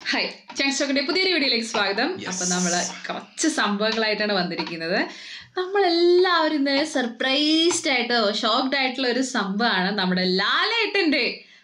Hi ചങ്സ്റ്റോക്കിന്റെ പുതിയൊരു വീഡിയോയിലേക്ക് സ്വാഗതം അപ്പൊ നമ്മള് കുറച്ച് സംഭവങ്ങളായിട്ടാണ് വന്നിരിക്കുന്നത് നമ്മളെല്ലാവരും ഇന്നലെ സർപ്രൈസ്ഡ് ആയിട്ടോ ഷോക്ഡ് ആയിട്ടുള്ള ഒരു സംഭവമാണ് നമ്മുടെ ലാലേട്ടന്റെ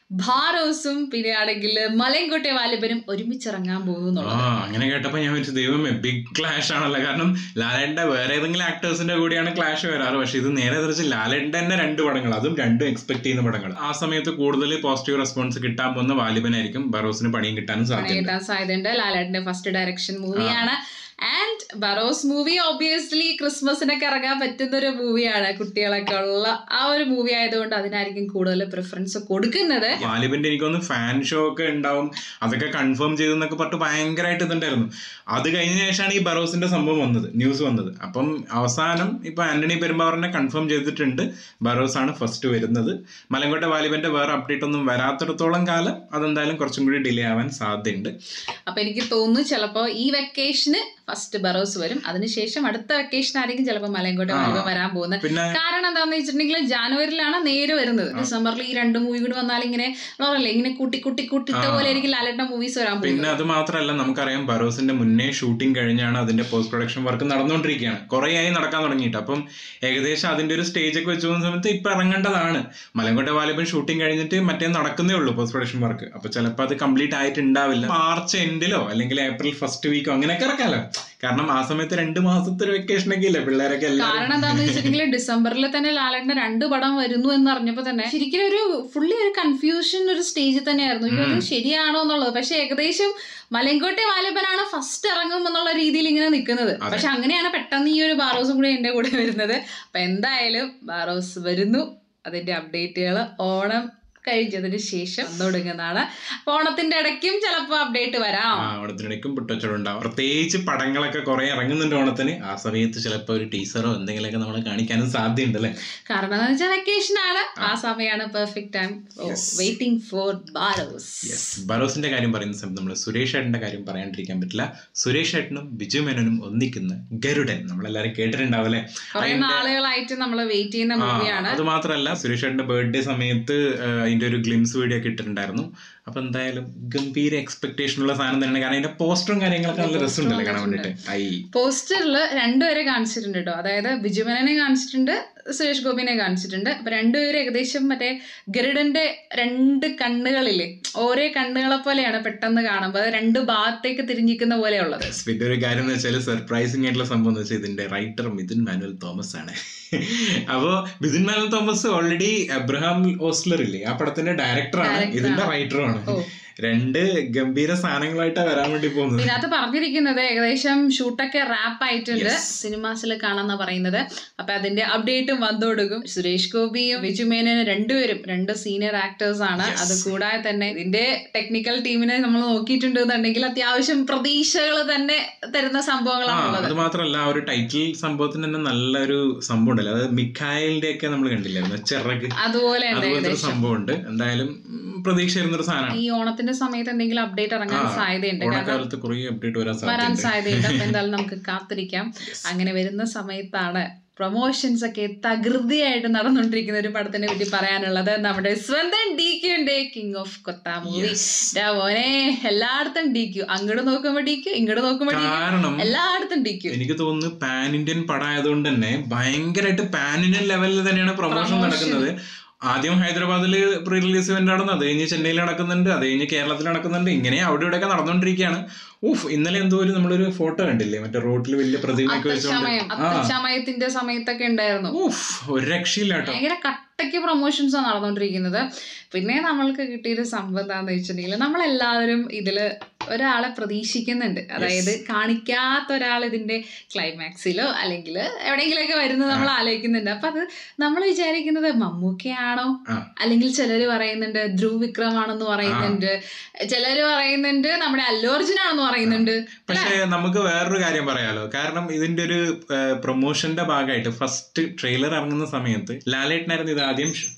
ഭാരോസും പിന്നെ ആണെങ്കിൽ മലയൻകോട്ടെ വാലിബനും ഒരുമിച്ചിറങ്ങാൻ പോകുന്നു ആ അങ്ങനെ കേട്ടപ്പോ ഞാൻ വെച്ചു ദൈവമേ ബിഗ് ക്ലാഷ് ആണല്ലോ കാരണം ലാലേട്ടന്റെ വേറെ ഏതെങ്കിലും ആക്ടേഴ്സിന്റെ കൂടിയാണ് ക്ലാഷ് വരാറ് പക്ഷെ ഇത് നേരെ തിരിച്ച് ലാലേട്ടന്റെ തന്നെ രണ്ട് പടങ്ങൾ അതും രണ്ടും എക്സ്പെക്ട് ചെയ്യുന്ന പടങ്ങൾ ആ സമയത്ത് കൂടുതൽ പോസിറ്റീവ് റെസ്പോൺസ് കിട്ടാൻ പോകുന്ന വാലിബനായിരിക്കും ബറോസിന് പണിയും കിട്ടാനും സാധ്യത കിട്ടാൻ സാധ്യതയുണ്ട് ലാലേട്ടന്റെ ഫസ്റ്റ് ഡയറക്ഷൻ മൂവിയാണ് ആൻഡ് ബറോസ് മൂവി ഒബിയസ്ലി ക്രിസ്മസിനൊക്കെ ഇറങ്ങാൻ പറ്റുന്ന ഒരു മൂവിയാണ് കുട്ടികളൊക്കെ ഉള്ള ആ ഒരു മൂവി ആയതുകൊണ്ട് അതിനായിരിക്കും കൂടുതൽ പ്രിഫറൻസ് കൊടുക്കുന്നത് വാലിബിന്റെ എനിക്കൊന്ന് ഫാൻ ഷോ ഒക്കെ ഉണ്ടാവും അതൊക്കെ കൺഫേം ചെയ്തെന്നൊക്കെ പറഞ്ഞിട്ട് ഭയങ്കരമായിട്ട് ഇതുണ്ടായിരുന്നു അത് കഴിഞ്ഞ ശേഷമാണ് ഈ ബറോസിന്റെ സംഭവം വന്നത് ന്യൂസ് വന്നത് അപ്പം അവസാനം ഇപ്പൊ ആന്റണി പെരുമ്പാവറിനെ കൺഫേം ചെയ്തിട്ടുണ്ട് ബറോസ് ആണ് ഫസ്റ്റ് വരുന്നത് മലങ്കോട്ടെ വാലിബന്റെ വേറെ അപ്ഡേറ്റ് ഒന്നും വരാത്തിടത്തോളം കാലം അതെന്തായാലും കുറച്ചും കൂടി ഡിലേ ആവാൻ സാധ്യതയുണ്ട് അപ്പൊ എനിക്ക് തോന്നുന്നു ചിലപ്പോ ഈ വെക്കേഷന് ഫസ്റ്റ് ബറോസ് വരും അതിനുശേഷം അടുത്ത വെക്കേഷൻ ആയിരിക്കും ചിലപ്പോൾ മലയങ്കോട്ടെ വാലിബൻ വരാൻ പോകുന്നത് പിന്നെ കാരണം എന്താണെന്ന് വെച്ചിട്ടുണ്ടെങ്കിൽ ജാനുവരിയിലാണ് നേരെ വരുന്നത് ഡിസംബറിൽ ഈ രണ്ട് മൂവി കൂടി വന്നാൽ ഇങ്ങനെ പറയല്ലേ ഇങ്ങനെ കൂട്ടി കൂട്ടി കൂട്ടിട്ട പോലെ ആയിരിക്കും ലാലേട്ട മൂവീസ് വരാൻ പോകുന്നത് പിന്നെ അത് മാത്രമല്ല നമുക്കറിയാം ബറോസിന്റെ മുന്നേ ഷൂട്ടിംഗ് കഴിഞ്ഞാണ് അതിന്റെ പോസ്റ്റ് പ്രൊഡക്ഷൻ വർക്ക് നടന്നുകൊണ്ടിരിക്കുകയാണ് കുറേയായി നടക്കാൻ തുടങ്ങിയിട്ട് അപ്പം ഏകദേശം അതിന്റെ ഒരു സ്റ്റേജ് ഒക്കെ വെച്ച് പോകുന്ന സമയത്ത് ഇപ്പൊ ഇറങ്ങേണ്ടതാണ് മലങ്കോട്ടെ വാലിബൻ ഷൂട്ടിംഗ് കഴിഞ്ഞിട്ട് മറ്റേ നടക്കുന്നേ ഉള്ളൂ പോസ്റ്റ് പ്രൊഡക്ഷൻ വർക്ക് അപ്പൊ ചിലപ്പോൾ അത് കംപ്ലീറ്റ് ആയിട്ടുണ്ടാവില്ല മാർച്ച് എൻഡിലോ അല്ലെങ്കിൽ ഏപ്രിൽ ഫസ്റ്റ് വീക്കോ അങ്ങനെയൊക്കെ ഇറക്കാമല്ലോ കാരണം ആ സമയത്ത് രണ്ട് മാസത്തെ ഒരു വെക്കേഷൻ ഒക്കെ ഇല്ലേ പിള്ളേരൊക്കെ എല്ലാം കാരണം എന്താണെന്ന് വെച്ചിട്ടുണ്ടെങ്കിൽ ഡിസംബറിൽ തന്നെ ലാലേട്ടന്റെ രണ്ട് പടം വരുന്നു എന്ന് അറിഞ്ഞപ്പോ തന്നെ ശരിക്കും ഒരു ഫുള്ളി ഒരു കൺഫ്യൂഷൻ ഒരു സ്റ്റേജിൽ തന്നെയായിരുന്നു അയ്യോ, അത് ശരിയാണോ എന്നുള്ളത് പക്ഷെ ഏകദേശം മലങ്കോട്ടെ വാലിബനാണ് ഫസ്റ്റ് ഇറങ്ങും എന്നുള്ള രീതിയിൽ ഇങ്ങനെ നിൽക്കുന്നത് പക്ഷെ അങ്ങനെയാണ് പെട്ടെന്ന് ഈ ഒരു ബാറോസും കൂടി എന്റെ കൂടെ വരുന്നത് അപ്പൊ എന്തായാലും ബാറോസ് വരുന്നു അതിന്റെ അപ്ഡേറ്റുകൾ ഓണം കഴിഞ്ഞതിന് ശേഷം തുടങ്ങുന്നതാണ് അപ്പൊ ഓണത്തിന്റെ ഇടയ്ക്കും ചിലപ്പോൾ അപ്ഡേറ്റ് വരാം ആ ഓണത്തിനിടയ്ക്കും പുട്ടച്ചോട് ഉണ്ടാവും പ്രത്യേകിച്ച് പടങ്ങളൊക്കെ കുറെ ഇറങ്ങുന്നുണ്ട് ഓണത്തിന് ആ സമയത്ത് ചിലപ്പോൾ ഒരു ടീസറോ എന്തെങ്കിലുമൊക്കെ നമ്മളെ കാണിക്കാനും സാധ്യതയുണ്ട് അല്ലേ കാരണം എന്ന് വെച്ചാൽ വെക്കേഷൻ ആണ് ആ സമയമാണ് perfect time waiting for Barroz yes ബറോസിന്റെ കാര്യം പറയുന്ന സമയത്ത് നമ്മൾ സുരേഷ് ഏട്ടന്റെ കാര്യം പറയാണ്ടിരിക്കാൻ പറ്റില്ല സുരേഷ് ഏട്ടനും ബിജു മേനോനും ഒന്നിക്കുന്ന ഗരുഡൻ നമ്മളെല്ലാരും കേട്ടിട്ടുണ്ടാവും അല്ലേ കുറെ നാളുകളായിട്ട് നമ്മൾ വെയിറ്റ് ചെയ്യുന്ന മൂവിയാണ് അത് മാത്രമല്ല സുരേഷ് ഏട്ടന്റെ ബർത്ത്ഡേ സമയത്ത് ആ, അതിന്റെ ഒരു ഗ്ലിംസ് വീഡിയോ ഒക്കെ ഇട്ടിട്ടുണ്ടായിരുന്നു അപ്പൊ എന്തായാലും ഗംഭീര എക്സ്പെക്ടേഷൻ ഉള്ള സാധനം തന്നെയാണ് കാരണം അതിന്റെ പോസ്റ്ററും കാര്യങ്ങളൊക്കെ നല്ല രസമുണ്ടല്ലേ കാണാൻ വേണ്ടിട്ട് ഐ പോസ്റ്ററിൽ രണ്ടുപേരെ കാണിച്ചിട്ടുണ്ട് കേട്ടോ അതായത് ബിജുമനെ കാണിച്ചിട്ടുണ്ട് സുരേഷ് ഗോപിനെ കാണിച്ചിട്ടുണ്ട് അപ്പൊ രണ്ടുപേരും ഏകദേശം മറ്റേ ഗരുഡന്റെ രണ്ട് കണ്ണുകളില്ലേ ഓരോ കണ്ണുകളെ പോലെയാണ് പെട്ടെന്ന് കാണുമ്പോൾ അത് രണ്ട് ഭാഗത്തേക്ക് തിരിഞ്ഞിരിക്കുന്ന പോലെയുള്ളത് പിന്നെ ഒരു കാര്യം എന്ന് വെച്ചാൽ സർപ്രൈസിംഗ് ആയിട്ടുള്ള സംഭവം എന്ന് വെച്ചാൽ ഇതിന്റെ റൈറ്റർ മിഥുൻ മാനുവൽ തോമസ് ആണ് അപ്പോ മിഥുൻ മാനുവൽ തോമസ് ഓൾറെഡി അബ്രഹാം ഓസ്ലർ ഇല്ലേ ആ പടത്തിന്റെ ഡയറക്ടറാണ് ഇതിന്റെ റൈറ്ററുമാണ് രണ്ട് ഗംഭീര സാധനങ്ങളായിട്ടാണ് വരാൻ വേണ്ടി പോകുന്നത് ഇതിനകത്ത് പറഞ്ഞിരിക്കുന്നത് ഏകദേശം ഷൂട്ടൊക്കെ റാപ്പ് ആയിട്ടുണ്ട് സിനിമാസിൽ കാണാന്നാ പറയുന്നത് അപ്പൊ അതിന്റെ അപ്ഡേറ്റും വന്നു കൊടുക്കും സുരേഷ് ഗോപിയും വിജുമേനനും രണ്ടുപേരും രണ്ട് സീനിയർ ആക്ടേഴ്സ് ആണ് അത് കൂടാതെ തന്നെ ഇതിന്റെ ടെക്നിക്കൽ ടീമിനെ നമ്മൾ നോക്കിയിട്ടുണ്ട് എന്നുണ്ടെങ്കിൽ അത്യാവശ്യം പ്രതീക്ഷകൾ തന്നെ തരുന്ന ആ സംഭവങ്ങളാണുള്ളത് അത് മാത്രല്ല ആ ഒരു ടൈറ്റിൽ സംഭവത്തിന് തന്നെ നല്ലൊരു സംഭവം ഉണ്ടല്ലോ അതായത് മിഖായലിന്റെ ഒക്കെ നമ്മൾ കണ്ടില്ലായിരുന്നു ചിറക് അതുപോലെ ഉണ്ട് അതുപോലത്തെ ഒരു സംഭവം ഉണ്ട് എന്തായാലും ഉം, പ്രതീക്ഷ ഇരുന്നൊരു സാധനമാണ് ഈ ഓണത്തിന്റെ സമയത്ത് എന്തെങ്കിലും അപ്ഡേറ്റ് ഇറങ്ങാൻ സാധ്യതയുണ്ട് കാരണം ഓണക്കാലത്ത് കുറേ അപ്ഡേറ്റ് വരാൻ വരാൻ സാധ്യതയുണ്ട് സാധ്യതയുണ്ട് അപ്പൊ എന്തായാലും നമുക്ക് കാത്തിരിക്കാം അങ്ങനെ വരുന്ന സമയത്താണ് പ്രൊമോഷൻസ് ഒക്കെ തകൃതിയായിട്ട് നടന്നുകൊണ്ടിരിക്കുന്ന ഒരു പടത്തിനെ പറ്റി പറയാനുള്ളത് നമ്മുടെ സ്വന്തം ഡി ക്യുന്റെ കിങ് ഓഫ് കൊത്ത മൂവി മോനെ എല്ലായിടത്തും ഡി ക്യു അങ്ങോട്ട് നോക്കുമ്പോ ഡി ക്യു ഇങ്ങോട്ട് നോക്കുമ്പോ ഡി ക്യു കാരണം എല്ലായിടത്തും ഡി ക്യു എനിക്ക് തോന്നുന്നു പാൻ ഇന്ത്യൻ പടം ആയതുകൊണ്ട് തന്നെ ഭയങ്കരമായിട്ട് പാൻ ഇന്ത്യൻ ലെവലിൽ തന്നെയാണ് പ്രൊമോഷൻ നടക്കുന്നത് ആദ്യം ഹൈദരാബാദിൽ പ്രീ റിലീസ് ഇവന്റ് നടന്നു അത് കഴിഞ്ഞ് ചെന്നൈയിൽ നടക്കുന്നുണ്ട് അത് കഴിഞ്ഞ് കേരളത്തിൽ നടക്കുന്നുണ്ട് ഇങ്ങനെ അവിടെ ഇവിടെയൊക്കെ നടന്നുകൊണ്ടിരിക്കുകയാണ് ഊഫ് ഇന്നലെ എന്തോ ഒരു നമ്മളൊരു ഫോട്ടോ കണ്ടില്ലേ മറ്റേ റോട്ടിൽ വലിയ പ്രതിമയൊക്കെ വെച്ചുകൊണ്ട് സമയം അത്തച്ചമയത്തിന്റെ സമയത്തൊക്കെ ഉണ്ടായിരുന്നു ഊഫ് ഒരു രക്ഷയില്ല കേട്ടോ ഭയങ്കര കട്ടയ്ക്ക് പ്രൊമോഷൻസ് ആണ് നടന്നുകൊണ്ടിരിക്കുന്നത് പിന്നെ നമ്മൾക്ക് കിട്ടിയൊരു സംഭവം എന്താന്ന് വെച്ചിട്ടുണ്ടെങ്കിൽ നമ്മളെല്ലാവരും ഇതില് ഒരാളെ പ്രതീക്ഷിക്കുന്നുണ്ട് അതായത് കാണിക്കാത്ത ഒരാൾ ഇതിന്റെ ക്ലൈമാക്സിലോ അല്ലെങ്കിൽ എവിടെയെങ്കിലുമൊക്കെ വരുന്നത് നമ്മൾ ആലോചിക്കുന്നുണ്ട് അപ്പൊ അത് നമ്മൾ വിചാരിക്കുന്നത് മമ്മൂക്കയാണോ ആ. അല്ലെങ്കിൽ ചിലര് പറയുന്നുണ്ട് ധ്രുവ് വിക്രം ആണെന്ന് പറയുന്നുണ്ട് ചിലര് പറയുന്നുണ്ട് നമ്മുടെ അല്ലു അർജുൻ ആണെന്ന് പറയുന്നുണ്ട് പക്ഷേ നമുക്ക് വേറൊരു കാര്യം പറയാലോ കാരണം ഇതിന്റെ ഒരു പ്രൊമോഷന്റെ ഭാഗമായിട്ട് ഫസ്റ്റ് ട്രെയിലർ ഇറങ്ങുന്ന സമയത്ത് ലാലേട്ടനായിരുന്നു ഇത് ആദ്യം ഷ്-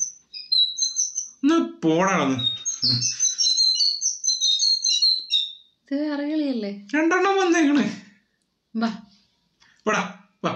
ഒന്ന് പോടാണെന്ന് ഇത് അറികളിയല്ലേ രണ്ടെണ്ണം വന്നേക്കണ് വാ പോടാ വാ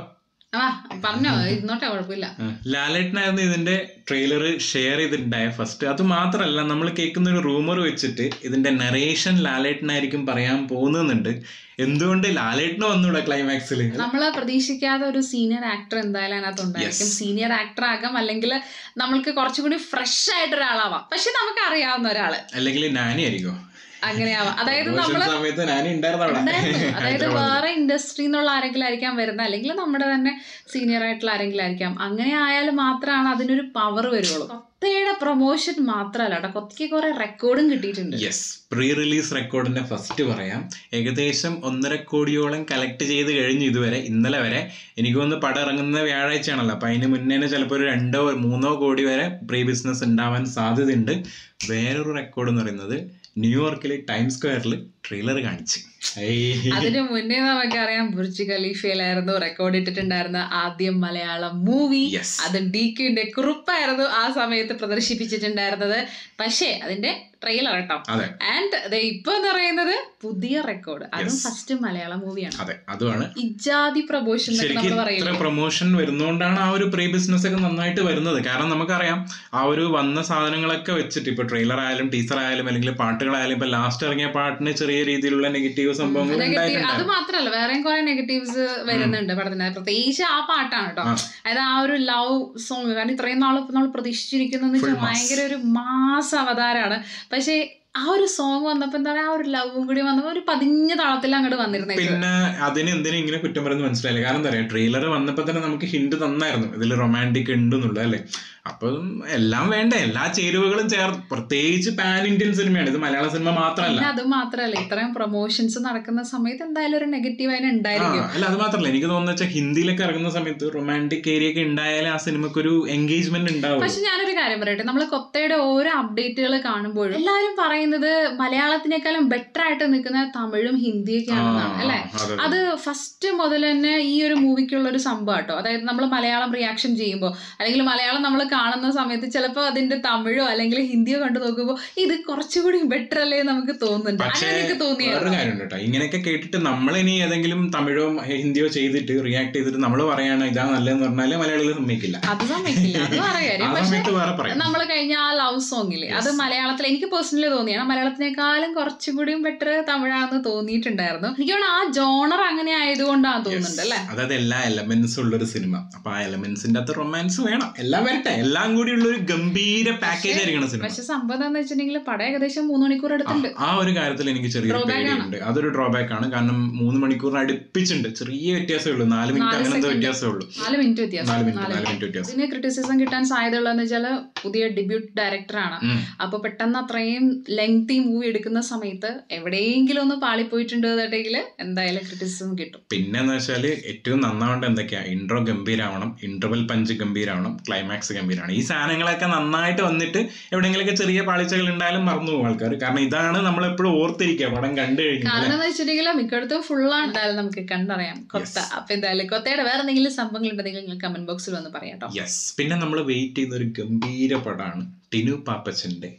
ആ പറഞ്ഞോ ഇരുന്നോട്ടെ കുഴപ്പമില്ല ആ, ലാലേട്ടനായിരുന്നു ഇതിന്റെ ട്രെയിലർ ഷെയർ ചെയ്തിട്ടുണ്ടായ ഫസ്റ്റ് അത് മാത്രമല്ല നമ്മൾ കേൾക്കുന്ന ഒരു റൂമർ വെച്ചിട്ട് ഇതിന്റെ നറേഷൻ ലാലേട്ടനായിരിക്കും പറയാൻ പോകുന്നുണ്ട് എന്തുകൊണ്ട് ലാലേട്ടന് വന്നൂടെ ക്ലൈമാക്സിൽ നമ്മള് പ്രതീക്ഷിക്കാതെ ഒരു സീനിയർ ആക്ടർ എന്തായാലും അതിനകത്ത് ഉണ്ടായിരിക്കും സീനിയർ ആക്ടർ ആകാം അല്ലെങ്കിൽ നമ്മൾക്ക് കുറച്ചുകൂടി ഫ്രഷ് ആയിട്ട് ഒരാളാവാം പക്ഷെ നമുക്ക് അറിയാവുന്ന ഒരാള് അല്ലെങ്കിൽ നാനി ആയിരിക്കോ അങ്ങനെയാവാം അതായത് Promotion നമ്മള് സമയത്ത് നാനി ഉണ്ടായിരുന്നു അവിടെ ഉണ്ടായിരുന്നു. അതായത് വേറെ ഇൻഡസ്ട്രി എന്നുള്ള ആരെങ്കിലും ആയിരിക്കാം വരുന്നത് അല്ലെങ്കിൽ നമ്മുടെ തന്നെ സീനിയർ ആയിട്ടുള്ള ആരെങ്കിലും ആയിരിക്കാം അങ്ങനെ ആയാൽ മാത്രമാണ് അതിനൊരു പവർ വരുള്ളൂ കൊത്തയുടെ പ്രൊമോഷൻ മാത്രമല്ല കേട്ടോ കൊത്തയ്ക്ക് കുറെ റെക്കോർഡും കിട്ടിയിട്ടുണ്ട് യെസ് പ്രീ റിലീസ് റെക്കോർഡിന്റെ ഫസ്റ്റ് പറയാം ഏകദേശം ഒന്നര കോടിയോളം കളക്ട് ചെയ്ത് കഴിഞ്ഞു ഇതുവരെ ഇന്നലെ വരെ എനിക്ക് തോന്നുന്നു പടം ഇറങ്ങുന്ന വ്യാഴാഴ്ചയാണല്ലോ അപ്പൊ അതിന് മുന്നേ ചിലപ്പോൾ ഒരു രണ്ടോ മൂന്നോ കോടി വരെ പ്രീ ബിസിനസ് ഉണ്ടാവാൻ സാധ്യതയുണ്ട് വേറൊരു റെക്കോർഡ് എന്ന് പറയുന്നത് ന്യൂയോർക്കിലെ ടൈം സ്ക്വയറിൽ ട്രെയിലർ കാണിച്ച് ഏയ്. അതിനു മുന്നേ നമുക്കറിയാം ബുർജ് ഖലീഫയിലായിരുന്നു റെക്കോർഡ് ഇട്ടിട്ടുണ്ടായിരുന്ന ആദ്യം മലയാളം മൂവി Yes. അത് ഡി ക്യുവിന്റെ കുറിപ്പായിരുന്നു ആ സമയത്ത് പ്രദർശിപ്പിച്ചിട്ടുണ്ടായിരുന്നത് പക്ഷേ അതിന്റെ ട്രെയിലർ കേട്ടോ അതെ ആൻഡ് ഇപ്പൊ എന്ന് പറയുന്നത് പുതിയ റെക്കോർഡ് അതും Yes. ഫസ്റ്റ് മലയാളം മൂവിയാണ് അതെ അതുമാണ് ഇജാതി പ്രൊമോഷൻ എന്നൊക്കെ ശരിക്കും നമ്മൾ ഇത്ര പറയില്ലേ പ്രൊമോഷൻ വരുന്നോണ്ടാണ് ആ ഒരു പ്രീ ബിസിനസ് ഒക്കെ നന്നായിട്ട് വരുന്നത് കാരണം നമുക്കറിയാം ആ ഒരു വന്ന സാധനങ്ങളൊക്കെ വെച്ചിട്ട് ഇപ്പൊ ട്രെയിലർ ആയാലും ടീസർ ആയാലും അല്ലെങ്കിൽ പാട്ടുകളായാലും ഇപ്പൊ ലാസ്റ്റ് ഇറങ്ങിയ പാട്ടിന് ചെറിയ രീതിയിലുള്ള നെഗറ്റീവ് സംഭവങ്ങൾ നെഗറ്റീവ് അത് ഉണ്ടായിട്ടുണ്ടായിരുന്നു മാത്രല്ല വേറെയും കുറെ നെഗറ്റീവ്സ് വരുന്നുണ്ട് പടത്തിന് പ്രത്യേകിച്ച് ആ പാട്ടാണ് കേട്ടോ ആ. അതായത് ആ ഒരു ലവ് സോങ് കാരണം ഇത്രയും നാൾ നമ്മൾ പ്രതീക്ഷിച്ചിരിക്കുന്നത് Full mass. ഭയങ്കര ഒരു മാസ് അവതാരമാണ് പക്ഷേ ആ ഒരു സോങ് വന്നപ്പോ എന്താ പറയാ ആ ഒരു ലവും കൂടി വന്നപ്പോ ഒരു പതിഞ്ഞ താളത്തിൽ അങ്ങോട്ട് വന്നിരുന്നേ പിന്നെ അതിന് എന്തിനാ ഇങ്ങനെ കുറ്റം പറയുന്നത് മനസ്സിലായില്ല കാരണം എന്താ പറയാ ട്രെയിലർ വന്നപ്പോ തന്നെ നമുക്ക് ഹിന്റ് തന്നായിരുന്നു ഇതിൽ റൊമാൻറ്റിക് ഉണ്ടെന്നുള്ളത് അല്ലേ അപ്പം എല്ലാം വേണ്ട എല്ലാ ചേരുവകളും ചേർത്ത് പ്രത്യേകിച്ച് പാൻ ഇന്ത്യൻ സിനിമയാണ് ഇത് മലയാള സിനിമ മാത്രമല്ല പിന്നെ അത് മാത്രല്ല ഇത്രയും പ്രൊമോഷൻസ് നടക്കുന്ന സമയത്ത് എന്തായാലും ഒരു നെഗറ്റീവ് അതിന് ആ, ഉണ്ടായിരിക്കും അല്ല അത് മാത്രമല്ല എനിക്ക് തോന്നുന്ന വെച്ചാൽ ഹിന്ദിയിലൊക്കെ ഇറങ്ങുന്ന സമയത്ത് റൊമാൻറ്റിക് ഏരിയ ഒക്കെ ഉണ്ടായാലേ ആ സിനിമക്ക് ഒരു എൻഗേജ്മെന്റ് ഉണ്ടാവും പക്ഷെ ഞാനൊരു കാര്യം പറയട്ടെ നമ്മൾ കൊത്തയുടെ ഓരോ അപ്ഡേറ്റുകൾ കാണുമ്പോഴും എല്ലാവരും പറയുന്നത് മലയാളത്തിനേക്കാളും ബെറ്റർ ആയിട്ട് നിൽക്കുന്ന തമിഴും ഹിന്ദിയൊക്കെയാണെന്നാണ് അല്ലെ അത് ഫസ്റ്റ് മുതൽ തന്നെ ഈ ഒരു മൂവിക്കുള്ള ഒരു സംഭവം കേട്ടോ അതായത് നമ്മൾ മലയാളം റിയാക്ഷൻ ചെയ്യുമ്പോൾ അല്ലെങ്കിൽ മലയാളം നമ്മൾ കാണുന്ന സമയത്ത് ചിലപ്പോൾ അതിന്റെ തമിഴോ അല്ലെങ്കിൽ ഹിന്ദിയോ കണ്ടു നോക്കുമ്പോൾ ഇത് കുറച്ചുകൂടി ബെറ്റർ അല്ലേ എന്ന് നമുക്ക് തോന്നുന്നുണ്ട് പക്ഷേ അങ്ങനെ എനിക്ക് തോന്നിയത് വേറൊരു കാര്യമുണ്ട് കേട്ടോ ഇങ്ങനെയൊക്കെ കേട്ടിട്ട് നമ്മളിനി ഏതെങ്കിലും തമിഴോ ഹിന്ദിയോ ചെയ്തിട്ട് റിയാക്ട് ചെയ്തിട്ട് നമ്മൾ പറയാണ് ഇതാ നല്ലതെന്ന് പറഞ്ഞാല് മലയാളികൾ സമ്മതിക്കില്ല അത് സമ്മതിക്കില്ല അത് വേറെ ആ കാര്യം പക്ഷെ സമയത്ത് വേറെ പറയാം നമ്മൾ കഴിഞ്ഞ ആ ലവ് സോങ്ങില് അത് മലയാളത്തിൽ എനിക്ക് പേഴ്സണലി തോന്നിയാണ് മലയാളത്തിനേക്കാളും കുറച്ചും കൂടിയും ബെറ്റർ തമിഴാണെന്ന് തോന്നിയിട്ടുണ്ടായിരുന്നു എനിക്ക് തോന്നുന്നു ആ ജോണർ അങ്ങനെ ആയതുകൊണ്ടാണ് തോന്നുന്നുണ്ട് അല്ലെ അതായത് എല്ലാ എലമെന്റ്സും ഉള്ള ഒരു സിനിമ അപ്പൊ ആ എലമെന്റ്സിന്റെ അകത്ത് റൊമാൻസ് വേണം എല്ലാം വരട്ടെ എല്ലാം കൂടി ഉള്ള ഒരു ഗംഭീര പാക്കേജ് ആയിരിക്കണം സിനിമ പക്ഷെ സംഭവം എന്താന്ന് വെച്ചിട്ടുണ്ടെങ്കിൽ പടം ഏകദേശം മൂന്ന് മണിക്കൂർ എടുത്തുണ്ട് ആ ഒരു കാര്യത്തിൽ എനിക്ക് ചെറിയൊരു Drawback ആണ്. പേടിയുണ്ട് അതൊരു ഡ്രോബാക്ക് ആണ് കാരണം മൂന്ന് മണിക്കൂറിന് അടുപ്പിച്ചുണ്ട് ചെറിയ വ്യത്യാസമേ ഉള്ളൂ നാല് മിനിറ്റ് നാല് അങ്ങനെ എന്തോ second. വ്യത്യാസമേ ഉള്ളൂ നാല് മിനിറ്റ് വ്യത്യാസം നാല് മിനിറ്റ് നാല് നാല് മിനിറ്റ് വ്യത്യാസം ഇതിന് ക്രിറ്റിസിസം കിട്ടാൻ സാധ്യതയുള്ളതെന്ന് വെച്ചാല് പുതിയ ഡെബ്യൂട്ട് ഡയറക്ടറാണ് ഉം. അപ്പൊ പെട്ടെന്ന് അത്രയും ലെങ്തി മൂവി എടുക്കുന്ന സമയത്ത് എവിടെയെങ്കിലും ഒന്ന് പാളിപ്പോയിട്ടുണ്ട് എന്നുണ്ടെങ്കിൽ എന്തായാലും ക്രിറ്റിസിസം കിട്ടും പിന്നെന്ന് വെച്ചാല് ഏറ്റവും നന്നാവേണ്ട എന്തൊക്കെയാ ഇൻട്രോ ഗംഭീരാവണം ഇന്റർവൽ പഞ്ച് ഗംഭീരാവണം ക്ലൈമാക്സ് ഗംഭീരാവണം ഈ സാധനങ്ങളൊക്കെ നന്നായിട്ട് വന്നിട്ട് എവിടെയെങ്കിലൊക്കെ ചെറിയ പാളിച്ചകൾ ഉണ്ടായാലും മറന്നു പോകും ആൾക്കാർ കാരണം ഇതാണ് നമ്മൾ എപ്പോഴും ഓർത്തിരിക്കുക പടം കണ്ടു കഴിഞ്ഞാൽ കാരണം എന്ന് വെച്ചിട്ടുണ്ടെങ്കിൽ മിക്കടത്തും ഫുള്ളാണ് എന്തായാലും നമുക്ക് കണ്ടറിയാം കൊത്ത അപ്പൊ എന്തായാലും കൊത്തയുടെ വേറെ എന്തെങ്കിലും സംഭവങ്ങൾ ഉണ്ടെങ്കിൽ നിങ്ങൾ കമന്റ് ബോക്സിൽ വന്ന് പറയാം കേട്ടോ യെസ് പിന്നെ നമ്മൾ വെയിറ്റ് ചെയ്യുന്ന ഒരു ഗംഭീര പടമാണ് ടിനു പാപ്പച്ചന്റെ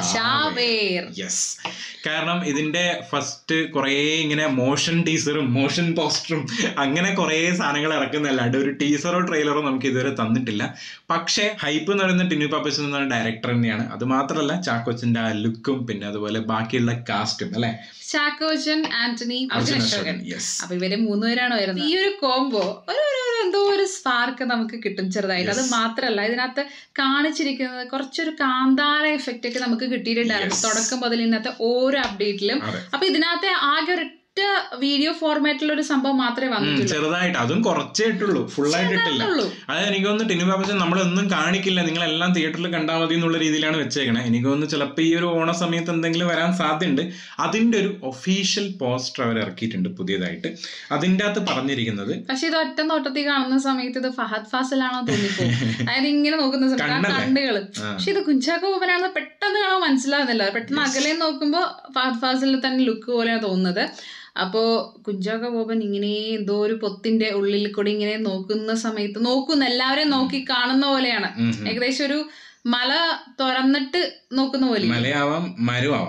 ചാവേർ യെസ് കാരണം ഇതിന്റെ ഫസ്റ്റ് കുറേ ഇങ്ങനെ മോഷൻ ടീസറും മോഷൻ പോസ്റ്ററും അങ്ങനെ കുറേ സാധനങ്ങൾ ഇറക്കുന്നതല്ലാണ്ട് ഒരു ടീസറോ ട്രെയിലറോ നമുക്ക് ഇതുവരെ തന്നിട്ടില്ല പക്ഷേ ഹൈപ്പ് എന്ന് പറയുന്ന ടിനു പാപ്പച്ചൻ എന്ന ഡയറക്ടർ തന്നെയാണ് അത് മാത്രമല്ല ചാക്കോച്ചന്റെ ആ ലുക്കും പിന്നെ അതുപോലെ ബാക്കിയുള്ള കാസ്റ്റും അല്ലെ ചാക്കോച്ചൻ ആന്റണി അർജുൻ അശോകൻ യെസ് അപ്പൊ ഇവര് മൂന്നുപേരാണ് വരുന്നത് ഈ ഒരു കോംബോ ഒരു ഒരു ഒരു എന്തോ ഒരു സ്പാർക്ക് നമുക്ക് കിട്ടും ചെറുതായിട്ട് അത് Yes. മാത്രല്ല ഇതിനകത്ത് കാണിച്ചിരിക്കുന്നത് കുറച്ചൊരു കാന്താര എഫക്റ്റ് ഒക്കെ നമുക്ക് കിട്ടിയിട്ടുണ്ടായിരുന്നു Yes. തുടക്കം മുതൽ ഇന്നത്തെ ഓരോ അപ്ഡേറ്റിലും അതെ അപ്പൊ ഇതിനകത്ത് ആകെ ഒരൊറ്റ വീഡിയോ ഫോർമാറ്റിലുള്ള ഒരു സംഭവം മാത്രമേ ഉം, വന്നിട്ടുള്ളൂ ചെറുതായിട്ട് അതും കുറച്ചേ ഇട്ടുള്ളൂ ഫുള്ളായിട്ട് ഇട്ടില്ല ഉള്ളൂ. അത് എനിക്ക് തോന്നുന്നു ടിനു പാപ്പച്ചൻ നമ്മളൊന്നും കാണിക്കില്ല നിങ്ങളെല്ലാം തിയേറ്ററിൽ കണ്ടാൽ മതി എന്നുള്ള രീതിയിലാണ് വെച്ചേക്കണേ എനിക്ക് തോന്നുന്നു ചിലപ്പോൾ ഈ ഒരു ഓണ സമയത്ത് എന്തെങ്കിലും വരാൻ സാധ്യതയുണ്ട് അതിന്റെ ഒരു ഒഫീഷ്യൽ പോസ്റ്റർ അവർ ഇറക്കിയിട്ടുണ്ട് പുതിയതായിട്ട് അതിൻ്റെ അകത്ത് പറഞ്ഞിരിക്കുന്നത് പക്ഷെ ഇത് ഒറ്റ നോട്ടത്തിൽ കാണുന്ന സമയത്ത് ഇത് ഫഹദ് ഫാസിലാണോ തോന്നിപ്പോകും അതായത് ഇങ്ങനെ നോക്കുന്ന സമയത്ത് ആ കണ്ണല്ലേ? കണ്ണുകള് ആ, പക്ഷെ ഇത് കുഞ്ചാക്കോ ബോബനാണെന്ന് പെട്ടെന്ന് കാണാൻ മനസ്സിലാവുന്നില്ല പെട്ടെന്ന് അകലെ നോക്കുമ്പോൾ ഫഹദ് ഫാസിലിന്റെ തന്നെ ലുക്ക് പോലെയാണ് തോന്നുന്നത് അപ്പോ കുഞ്ചാക്കോ ബോബൻ ഇങ്ങനെ എന്തോ ഒരു പൊത്തിന്റെ ഉള്ളിൽ കൂടി ഇങ്ങനെ നോക്കുന്ന സമയത്ത് നോക്കുന്ന എല്ലാവരെയും നോക്കി കാണുന്ന പോലെയാണ് ഉം, ഉം. ഏകദേശം ഒരു മല തുറന്നിട്ട് നോക്കുന്ന പോലെ മലയാവാം മരുവാവാം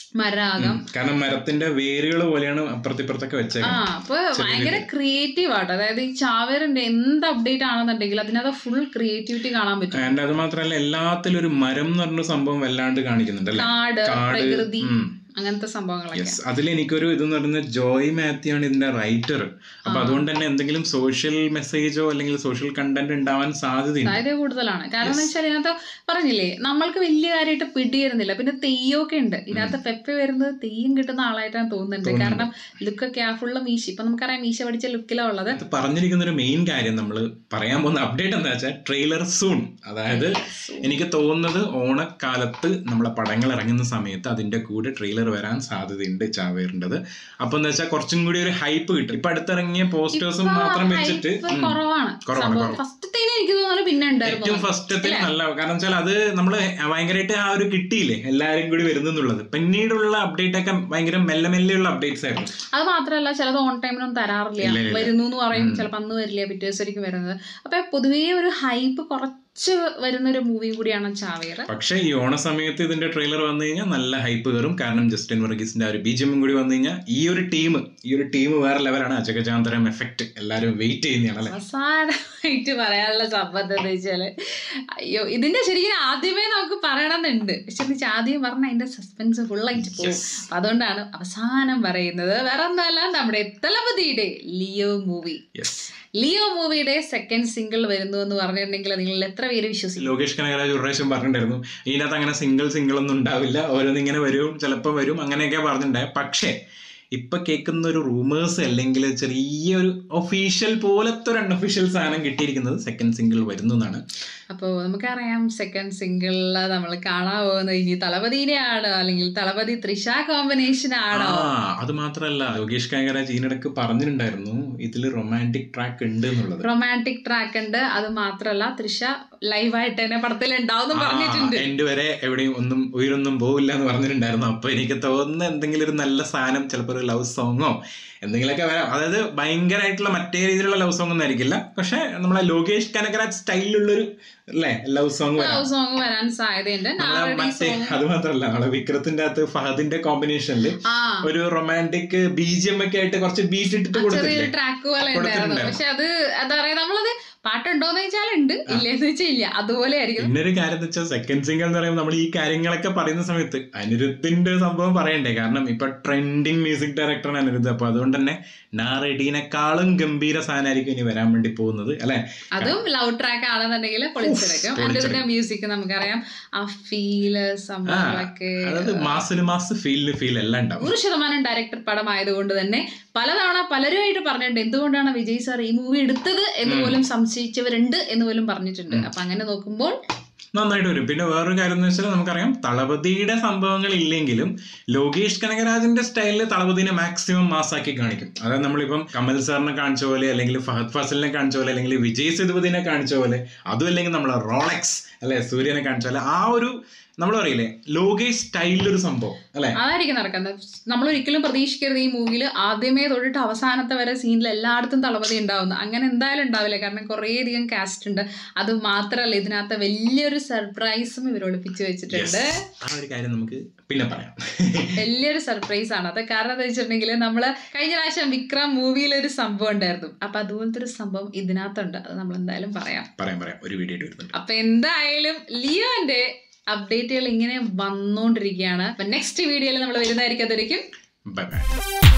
മരാകം കാരണം മരത്തിന്റെ വേരുകൾ പോലെയാണ് അപ്പുറത്തിപ്പുറത്തൊക്കെ ആ വെച്ചേക്കുന്നത് അപ്പൊ ഭയങ്കര ക്രിയേറ്റീവ് ആട്ടോ അതായത് ഈ ചാവേറിന്റെ എന്ത് അപ്ഡേറ്റ് ആണെന്നുണ്ടെങ്കിൽ അതിനകത്ത് ഫുൾ ക്രിയേറ്റിവിറ്റി കാണാൻ പറ്റും ആൻഡ് അത് മാത്രല്ല എല്ലാത്തിലും ഒരു മരം എന്ന് പറഞ്ഞ സംഭവം വല്ലാണ്ട് കാണിക്കുന്നുണ്ട് അല്ലേ കാട് കാട് പ്രകൃതി ഉം. അങ്ങനത്തെ സംഭവങ്ങളൊക്കെ യെസ് അതിൽ എനിക്കൊരു ഇതെന്ന് പറയുന്നത് ജോയ് മാത്യു ആണ് ഇതിന്റെ റൈറ്റർ അപ്പൊ അതുകൊണ്ട് തന്നെ എന്തെങ്കിലും സോഷ്യൽ മെസ്സേജോ അല്ലെങ്കിൽ സോഷ്യൽ കണ്ടന്റ് ഉണ്ടാവാൻ സാധ്യതയുണ്ട് സാധ്യത കൂടുതലാണ് കാരണം എന്ന് വെച്ചാൽ ഇതിനകത്ത് പറഞ്ഞില്ലേ നമ്മൾക്ക് വലിയ കാര്യമായിട്ട് പിടിയിരുന്നില്ല പിന്നെ തെയ്യമൊക്കെ ഉണ്ട് ഇതിനകത്ത് പെപ്പ വരുന്നത് തെയ്യം കിട്ടുന്ന ആളായിട്ടാണ് തോന്നുന്നുണ്ട് കാരണം ലുക്കൊക്കെ ആ ഫുള്ള് മീശ ഇപ്പൊ നമുക്കറിയാം മീശ പഠിച്ച ലുക്കിലാണ് ഉള്ളത് ഇത് പറഞ്ഞിരിക്കുന്ന ഒരു മെയിൻ കാര്യം നമ്മൾ പറയാൻ പോകുന്ന അപ്ഡേറ്റ് എന്താ വെച്ചാൽ ട്രെയിലർ സൂൺ അതായത് എനിക്ക് തോന്നുന്നത് ഓണക്കാലത്ത് നമ്മളെ പടങ്ങൾ ഇറങ്ങുന്ന സമയത്ത് അതിന്റെ കൂടെ ട്രെയിലർ വരാൻ സാധ്യതയുണ്ട് ചാവേറിൻ്റെത് അപ്പൊ എന്താ വെച്ചാൽ കുറച്ചും കൂടി ഒരു ഹൈപ്പ് കിട്ടും ഇപ്പൊ അടുത്തിറങ്ങിയ പോസ്റ്റേഴ്സും മാത്രം വെച്ചിട്ട് ഇപ്പൊ ഉം, കുറവാണ് കുറവാണ്, സംഭവം കുറവ്. ഫസ്റ്റത്തേന് എനിക്ക് തോന്നുന്നു പിന്നെ ഉണ്ടായിരുന്നു ഏറ്റവും ഫസ്റ്റത്തെ നല്ല കാരണം വെച്ചാൽ അത് നമ്മൾ ഭയങ്കരമായിട്ട് ആ ഒരു കിട്ടിയില്ലേ എല്ലാരും കൂടി വരുന്നുള്ളത് പിന്നീടുള്ള അപ്ഡേറ്റ് ഒക്കെ ഭയങ്കര മെല്ലെ മെല്ലെയുള്ള അപ്ഡേറ്റ്സ് ആയിരുന്നു അത് മാത്രമല്ല ചിലത് ഓൺ ടൈമിനൊന്നും തരാറില്ല ഇല്ല, ഇല്ല. വരുന്നു എന്ന് പറയും ചിലപ്പോൾ അന്ന് വരില്ല പിറ്റേ ദിവസമായിരിക്കും വരുന്നത് അപ്പൊ പൊതുവേ ഒരു ഹൈപ്പ് കുറച്ച് വരുന്ന ഒരു മൂവിയും കൂടിയാണ് ചാവേർ പക്ഷെ ഈ ഓണ സമയത്ത് ഇതിന്റെ ട്രെയിലർ വന്നു കഴിഞ്ഞാൽ നല്ല ഹൈപ്പ് കയറും കാരണം ജസ്റ്റിൻ വർഗീസിന്റെ ആ ഒരു ബിജിഎമ്മും കൂടി വന്നു കഴിഞ്ഞാൽ ഈ ഒരു ടീം ഈ ഒരു ടീം വേറെ ലെവലാണ് അജഗജാന്തരം എഫക്ട് എല്ലാരും വെയിറ്റ് ചെയ്യുന്നതാണ് അല്ലെ അവസാനമായിട്ട് പറയാനുള്ള സംബന്ധം എന്ന് വെച്ചാല് അയ്യോ ഇതിന്റെ ശരിക്കും ആദ്യമേ നമുക്ക് പറയണമെന്നുണ്ട് പക്ഷെ എന്ന് വെച്ചാൽ ആദ്യം പറഞ്ഞ അതിന്റെ സസ്പെൻസ് ഫുൾ ആയിട്ട് പോകും അപ്പൊ അതുകൊണ്ടാണ് അവസാനം പറയുന്നത് വേറെ ഒന്നല്ല നമ്മുടെ തലപതിയുടെ ലിയോ മൂവി യെസ് ലിയോ മൂവിയുടെ സെക്കൻഡ് സിംഗിൾ വരുന്നു എന്ന് പറഞ്ഞിട്ടുണ്ടെങ്കിൽ നിങ്ങൾ എത്ര പേര് വിശ്വസിക്കും ലോകേഷ് കനകരാജ് ഒരു പ്രാവശ്യം പറഞ്ഞിട്ടുണ്ടായിരുന്നു ഇതിനകത്ത് അങ്ങനെ സിംഗിൾ സിംഗിൾ ഒന്നും ഉണ്ടാവില്ല ഓരോന്ന് ഇങ്ങനെ വരും ചിലപ്പോൾ വരും അങ്ങനെയൊക്കെ പറഞ്ഞിട്ടുണ്ടായി പക്ഷേ ഇപ്പൊ കേൾക്കുന്ന ഒരു റൂമേഴ്സ് അല്ലെങ്കിൽ ചെറിയൊരു ഒഫീഷ്യൽ പോലത്തെ ഒരു അൺഒഫീഷ്യൽ സാധനം കിട്ടിയിരിക്കുന്നത് സെക്കൻഡ് സിംഗിൾ വരുന്നു എന്നാണ് അപ്പോൾ നമുക്കറിയാം സെക്കൻഡ് സിംഗിളിൽ നമ്മൾ കാണാൻ പോകുന്നത് ഇനി തളപതിനെ ആണോ അല്ലെങ്കിൽ തളപതി ത്രിഷ കോമ്പിനേഷൻ ആണോ ആ അത് മാത്രല്ല ലോകേഷ് കനകരാജ് ഇതിനിടക്ക് പറഞ്ഞിട്ടുണ്ടായിരുന്നു ഇതിൽ റൊമാൻറ്റിക് ട്രാക്ക് ഉണ്ട് എന്നുള്ളത് റൊമാൻറ്റിക് ട്രാക്ക് ഉണ്ട് അത് മാത്രല്ല തൃഷ ലൈവായിട്ട് തന്നെ പടത്തിൽ ഉണ്ടാവും പറഞ്ഞിട്ടുണ്ട് എന്റെ വരെ എവിടെയും ഒന്നും ഉയരൊന്നും പോവില്ല എന്ന് പറഞ്ഞിട്ടുണ്ടായിരുന്നു അപ്പൊ എനിക്ക് തോന്നുന്ന എന്തെങ്കിലും ഒരു നല്ല സാധനം ചിലപ്പോൾ ഒരു ലവ് സോങ്ങോ എന്തെങ്കിലുമൊക്കെ വരാം അതായത് ഭയങ്കരമായിട്ടുള്ള മറ്റേ രീതിയിലുള്ള ലവ് സോങ് ഒന്നും ആയിരിക്കില്ല പക്ഷെ നമ്മളെ ലോകേഷ് കനകരാജ് സ്റ്റൈലിലുള്ളൊരു അല്ലേ ലവ് സോങ് വരാം ലവ് സോങ് വരാൻ സാധ്യതയുണ്ട് നമ്മളെ നാളെ മറ്റേ അത് മാത്രല്ല നമ്മളെ വിക്രത്തിന്റെ അകത്ത് ഫഹദിന്റെ കോമ്പിനേഷനിൽ ആ ഒരു റൊമാൻറ്റിക് ബീജിയം ഒക്കെ ആയിട്ട് കുറച്ച് ബീറ്റ് ഇട്ടിട്ട് കൊടുത്തില്ലേ ചെറിയൊരു ട്രാക്ക് പോലെ ഉണ്ടായിരുന്നു കൊടുത്തിട്ടുണ്ടായിരുന്നു. പക്ഷെ അത് എന്താ പറയാ നമ്മളത് പാട്ടുണ്ടോന്ന് വെച്ചാൽ ഉണ്ട് ഇല്ലെന്ന് വെച്ചാൽ ഇല്ല അതുപോലെ ആയിരിക്കും പിന്നെ ഒരു കാര്യം എന്ന് വെച്ചാൽ സെക്കൻഡ് സിംഗിൾ എന്ന് പറയുമ്പോൾ നമ്മൾ ഈ കാര്യങ്ങളൊക്കെ പറയുന്ന സമയത്ത് അനിരുദ്ധിന്റെ സംഭവം പറയണ്ടേ കാരണം ഇപ്പൊ ട്രെൻഡിങ് മ്യൂസിക് ഡയറക്ടറാണ് അനിരുദ്ധ് അപ്പൊ അതുകൊണ്ട് തന്നെ നാറെഡീനെക്കാളും ഗംഭീര സാധനമായിരിക്കും ഇനി വരാൻ വേണ്ടി പോകുന്നത് അല്ലെ അതും ലവ് ട്രാക്ക് ആണെന്നുണ്ടെങ്കിൽ പൊളിച്ചെടുക്കും അതിന്റെ പിന്നെ മ്യൂസിക് നമുക്കറിയാം ആ ഫീല് സംഭവങ്ങളൊക്കെ അതായത് മാസിന് മാസ് ഫീലിന് ഫീൽ എല്ലാം ഉണ്ടാവും നൂറ് ശതമാനം ഡയറക്ടർ പടം ആയതുകൊണ്ട് തന്നെ പലതവണ പലരുമായിട്ട് പറഞ്ഞിട്ടുണ്ട് എന്തുകൊണ്ടാണ് വിജയ് സാർ ഈ മൂവി എടുത്തത് എന്ന് പോലും സംശയിച്ചവരുണ്ട് എന്ന് പോലും പറഞ്ഞിട്ടുണ്ട് അപ്പൊ അങ്ങനെ നോക്കുമ്പോൾ നന്നായിട്ട് വരും പിന്നെ വേറൊരു കാര്യം എന്ന് വെച്ചാൽ നമുക്കറിയാം തളപതിയുടെ സംഭവങ്ങൾ ഇല്ലെങ്കിലും ലോകേഷ് കനകരാജിന്റെ സ്റ്റൈലിൽ തളപതിനെ മാക്സിമം മാസാക്കി കാണിക്കും അതായത് നമ്മളിപ്പം കമൽ സാറിനെ കാണിച്ച പോലെ അല്ലെങ്കിൽ ഫഹദ് ഫാസിലിനെ കാണിച്ച പോലെ അല്ലെങ്കിൽ വിജയ് സേതുപതിനെ കാണിച്ച പോലെ അതും അല്ലെങ്കിൽ നമ്മളെ റോളക്സ് അല്ലെ സൂര്യനെ കാണിച്ച പോലെ ആ ഒരു നമ്മൾ പറയില്ലേ ലോകേഷ് സ്റ്റൈലിലൊരു സംഭവം അല്ലെ അതായിരിക്കും നടക്കുന്നത് നമ്മൾ ഒരിക്കലും പ്രതീക്ഷിക്കരുത് ഈ മൂവിയിൽ ആദ്യമേ തൊട്ടിട്ട് അവസാനത്തെ വരെ സീനിൽ എല്ലായിടത്തും തളപതി ഉണ്ടാവുന്നു അങ്ങനെ എന്തായാലും ഉണ്ടാവില്ല കാരണം കുറേയധികം കാസ്റ്റ് ഉണ്ട് അത് മാത്രമല്ല ഇതിനകത്ത് വലിയൊരു സർപ്രൈസും ഇവർ ഒളിപ്പിച്ച് വെച്ചിട്ടുണ്ട് ആ ഒരു കാര്യം നമുക്ക് പിന്നെ പറയാം വലിയൊരു സർപ്രൈസ് ആണ് അത് കാരണം എന്താ വെച്ചിട്ടുണ്ടെങ്കിൽ നമ്മൾ കഴിഞ്ഞ പ്രാവശ്യം വിക്രം മൂവിയിൽ ഒരു സംഭവം ഉണ്ടായിരുന്നു അപ്പൊ അതുപോലത്തെ ഒരു സംഭവം ഇതിനകത്തുണ്ട് അത് നമ്മൾ എന്തായാലും പറയാം പറയാം പറയാം ഒരു വീഡിയോ വരുന്നുണ്ട് അപ്പൊ എന്തായാലും ലിയോന്റെ അപ്ഡേറ്റുകൾ ഇങ്ങനെ വന്നുകൊണ്ടിരിക്കുകയാണ് അപ്പൊ നെക്സ്റ്റ് വീഡിയോയിൽ നമ്മൾ വരുന്നതായിരിക്കും അതായിരിക്കും ബൈ ബൈ